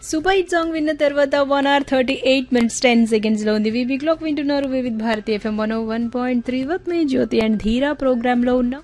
super hit song విన్న తర్వాత one hour thirty eight minutes ten seconds లో ఉంది వివి క్లాక్ వింటున్నారు Vividh Bharati FM one one point three with me Jyoti and Dheera program లో ఉన్నాం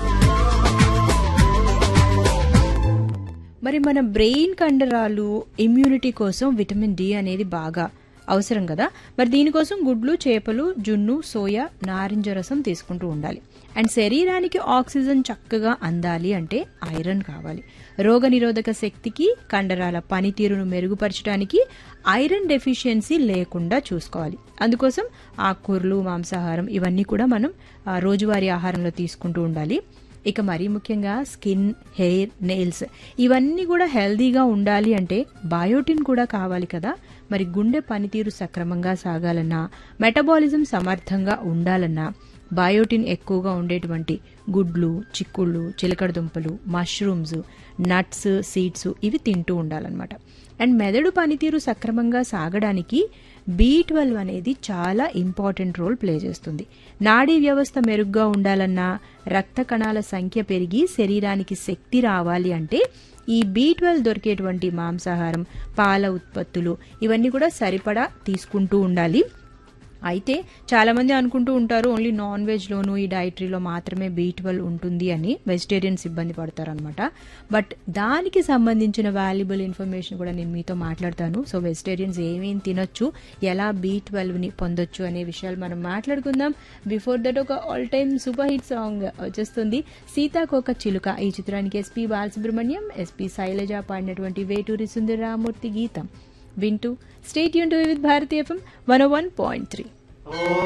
మరి మన బ్రెయిన్ కండరాలు ఇమ్యూనిటీ కోసం విటమిన్ డి అనేది బాగా అవసరం కదా మరి దీనికోసం గుడ్లు చేపలు జున్ను సోయా నారింజ రసం తీసుకుంటూ ఉండాలి అండ్ శరీరానికి ఆక్సిజన్ చక్కగా అందాలి అంటే ఐరన్ కావాలి రోగనిరోధక శక్తికి కండరాల పనితీరును మెరుగుపరచడానికి ఐరన్ డెఫిషియన్సీ లేకుండా చూసుకోవాలి అందుకోసం ఆకుకూరలు మాంసాహారం ఇవన్నీ కూడా మనం ఆ, రోజువారీ ఆహారంలో తీసుకుంటూ ఉండాలి ఇక మరీ ముఖ్యంగా స్కిన్ హెయిర్ నెయిల్స్ ఇవన్నీ కూడా హెల్దీగా ఉండాలి అంటే బయోటిన్ కూడా కావాలి కదా మరి గుండె పనితీరు సక్రమంగా సాగాలన్నా మెటబాలిజం సమర్థంగా ఉండాలన్నా బయోటిన్ ఎక్కువగా ఉండేటువంటి గుడ్లు చిక్కుళ్ళు చిలకడ దుంపలు మష్రూమ్స్ నట్స్ సీడ్స్ ఇవి తింటూ ఉండాలన్నమాట అండ్ మెదడు పనితీరు సక్రమంగా సాగడానికి బి ట్వెల్వ్ అనేది చాలా ఇంపార్టెంట్ రోల్ ప్లే చేస్తుంది నాడీ వ్యవస్థ మెరుగ్గా ఉండాలన్నా రక్త కణాల సంఖ్య పెరిగి శరీరానికి శక్తి రావాలి అంటే ఈ బి ట్వెల్వ్ దొరికేటువంటి మాంసాహారం పాల ఉత్పత్తులు ఇవన్నీ కూడా సరిపడా తీసుకుంటూ ఉండాలి అయితే చాలా మంది అనుకుంటూ ఉంటారు ఓన్లీ నాన్ వెజ్ లోను ఈ డైటరీలో మాత్రమే బీ ట్వెల్వ్ ఉంటుంది అని వెజిటేరియన్స్ ఇబ్బంది పడతారు అనమాట బట్ దానికి సంబంధించిన వాల్యుబుల్ ఇన్ఫర్మేషన్ కూడా నేను మీతో మాట్లాడతాను సో వెజిటేరియన్స్ ఏమేమి తినొచ్చు ఎలా బీ ని పొందొచ్చు అనే విషయాలు మనం మాట్లాడుకుందాం బిఫోర్ దట్ ఒక all time super hit song వచ్చేస్తుంది సీతాకోక చిలుక ఈ చిత్రానికి ఎస్పీ బాలసుబ్రహ్మణ్యం ఎస్పీ శైలజ పాడినటువంటి వేటూరి సుందర రామూర్తి గీతం వింటూ స్టేట్ యూన్ టు విత్ భారతీయ FM one one point three